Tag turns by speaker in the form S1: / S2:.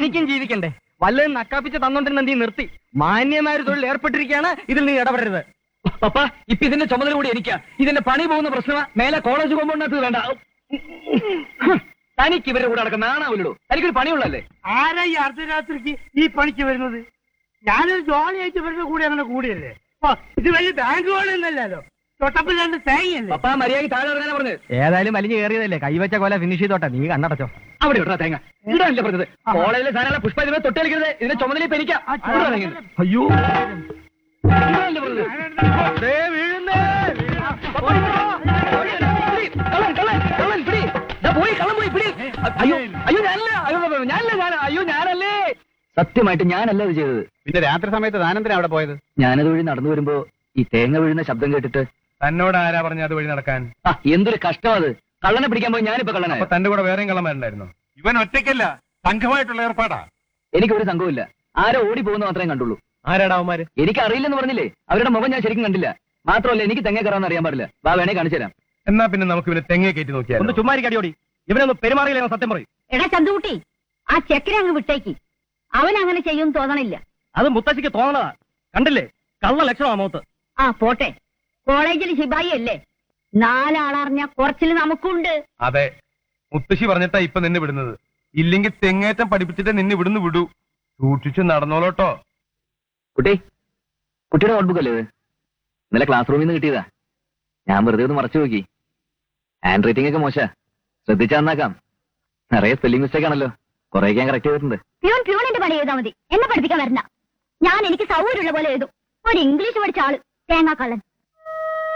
S1: തനിക്കും ജീവിക്കണ്ടേ വല്ലതും നക്കാപ്പിച്ച് തന്നോണ്ടിരുന്ന നീ നിർത്തി മാന്യമായ ഒരു തൊഴിൽ ഏർപ്പെട്ടിരിക്കുകയാണ് ഇതിൽ നീ ഇടപെടരുത്
S2: പപ്പ ഇപ്പൊ ഇതിന്റെ ചുമതല കൂടി എനിക്കാ ഇതിന്റെ പണി പോകുന്ന പ്രശ്നമാ മേലെ കോളേജ് കോമ്പൗണ്ടിനകത്ത് വേണ്ട തനിക്ക് ഇവരുടെ കൂടെ നടക്കുന്ന നാണാവില്ലടോ തനിക്കൊരു പണിയുള്ളല്ലേ
S3: ആരാ ഈ അർദ്ധരാത്രിക്ക് ഈ പണിക്ക് വരുന്നത് ഞാനൊരു ജോലിയായിട്ട് ഇവരുടെ കൂടെ അങ്ങനെ കൂടിയല്ലേ ഓ ഇത് വലിയ ബാങ്ക് കോളൊന്നല്ലോ തൊട്ടപ്പിൽ രണ്ട് തേങ്ങയല്ലേ
S2: പപ്പ മര്യാദ താഴെ ഇറങ്ങാനാ പറഞ്ഞത്
S1: ഏതായാലും വലിഞ്ഞു കയറിയതല്ലേ കൈവച്ച കൊല ഫിനിഷ് ചെയ്തോട്ടെ നീ കണ്ണടച്ചോ
S2: അവിടെ ഇടാ തേങ്ങ ഇടാനല്ലേ പറഞ്ഞത് കോളേജിലെ സാധനങ്ങളെ പുഷ്പ ഇതിനെ തൊട്ട് കളിക്കരുത് ഇതിന്റെ ചുമതല ഇപ്പൊ എനിക്കാ ഇവിടെ ഇറങ്ങരുത്.
S1: അയ്യോ
S2: ഇടാനല്ലേ പറഞ്ഞത്
S1: ദേ വീഴുന്നേ.
S2: കള്ളൻ, കള്ളൻ, കള്ളൻ, പിടി. ദാ പോയി, കള്ളൻ പോയി, പിടി. അയ്യോ, അയ്യോ, ഞാനല്ല, അയ്യോ, ഞാനല്ല, ഞാൻ, അയ്യോ, ഞാനല്ലേ. സത്യമായിട്ട് ഞാനല്ല ഇത് ചെയ്തത്
S4: പിന്നെ രാത്രി സമയത്ത് താനെന്തിനാ അവിടെ പോയത്
S2: ഞാനത് വഴി നടന്നു വരുമ്പോ ഈ തേങ്ങ വീഴുന്ന ശബ്ദം കേട്ടിട്ട്
S4: തന്നോട് ആരാ പറഞ്ഞ അത് വഴി നടക്കാൻ
S2: ആ എന്തൊരു കഷ്ടം അത് കള്ളനെ പിടിക്കാൻ പോയി ഞാനിപ്പോ കള്ളനായ
S4: അപ്പൊ തന്റെ കൂടെ വേറെയും കള്ളന്മാരുണ്ടായിരുന്നു ഇവൻ ഒറ്റയ്ക്കല്ല സംഘമായിട്ടുള്ള ഏർപ്പാടാ
S2: എനിക്കൊരു സംഘവുമില്ല ആരോ ഓടി പോകുന്ന മാത്രമേ കണ്ടുള്ളൂ
S1: ആരാടാ അവന്മാര്
S2: എനിക്ക് അറിയില്ലെന്ന് പറഞ്ഞില്ലേ അവരുടെ മുഖം ഞാൻ ശരിക്കും കണ്ടില്ല മാത്രമല്ല എനിക്ക് തെങ്ങ കയറാന്ന് അറിയാൻ പാടില്ല വാ വേണേ കാണിച്ചു തരാം
S4: എന്നാ പിന്നെ നമുക്ക് ഇവനെ തെങ്ങേ കയറ്റി
S1: ഒന്ന്
S4: നോക്കിയാലോ
S1: ചുമ്മാരിക്ക് അടിയോടി ഇവനൊന്ന് പെരുമാറിയില്ല സത്യം പറയും
S5: എടാ ചന്തുകുട്ടി ആ ചെക്കനെ അങ്ങ് വിട്ടേക്ക് അവൻ അങ്ങനെ ചെയ്യും തോന്നണില്ല
S1: അത് മുത്തശ്ശിക്ക് തോന്നണതാ കണ്ടില്ലേ കള്ള ലക്ഷണമാ മുഖത്ത്
S5: ആ പോട്ടെ കോളേജിൽ ശിബായി അല്ലേ നാലാളറിഞ്ഞ കുറച്ചിൽ നമുക്കുണ്ട്
S4: അതെ മുത്തശ്ശി പറഞ്ഞിട്ടാ ഇപ്പൊ നിന്നെ വിടുന്നത് ഇല്ലെങ്കിൽ തെങ്ങേറ്റം പഠിപ്പിച്ചിട്ട് നിന്നെ വിടുന്നു വിടൂ സൂക്ഷിച്ചു നടന്നോളൂട്ടോ
S2: കുട്ടി കുട്ടിയുടെ നോട്ട്ബുക്ക് അല്ലേ ഇത് ഇന്നലെ ക്ലാസ് റൂമിൽ നിന്ന് കിട്ടിയതാ ഞാൻ വെറുതെ ഒന്ന് മറച്ചു നോക്കി ഹാൻഡ് റൈറ്റിംഗ് ഒക്കെ മോശ ശ്രദ്ധിച്ചാ നന്നാക്കാം നിറയെ സ്പെല്ലിംഗ് മിസ്റ്റേക്ക് ആണല്ലോ കുറേയൊക്കെ ഞാൻ കറക്റ്റ് ചെയ്തിട്ടുണ്ട്
S5: പ്യൂൺ പ്യൂണിന്റെ പണി ചെയ്താൽ മതി എന്നെ പഠിപ്പിക്കാൻ വരണ്ട ഞാൻ എനിക്ക് സൗകര്യമുള്ള പോലെ എഴുതും ഒരു ഇംഗ്ലീഷ് പഠിച്ച ആള് തേങ്ങാക്കള്ളൻ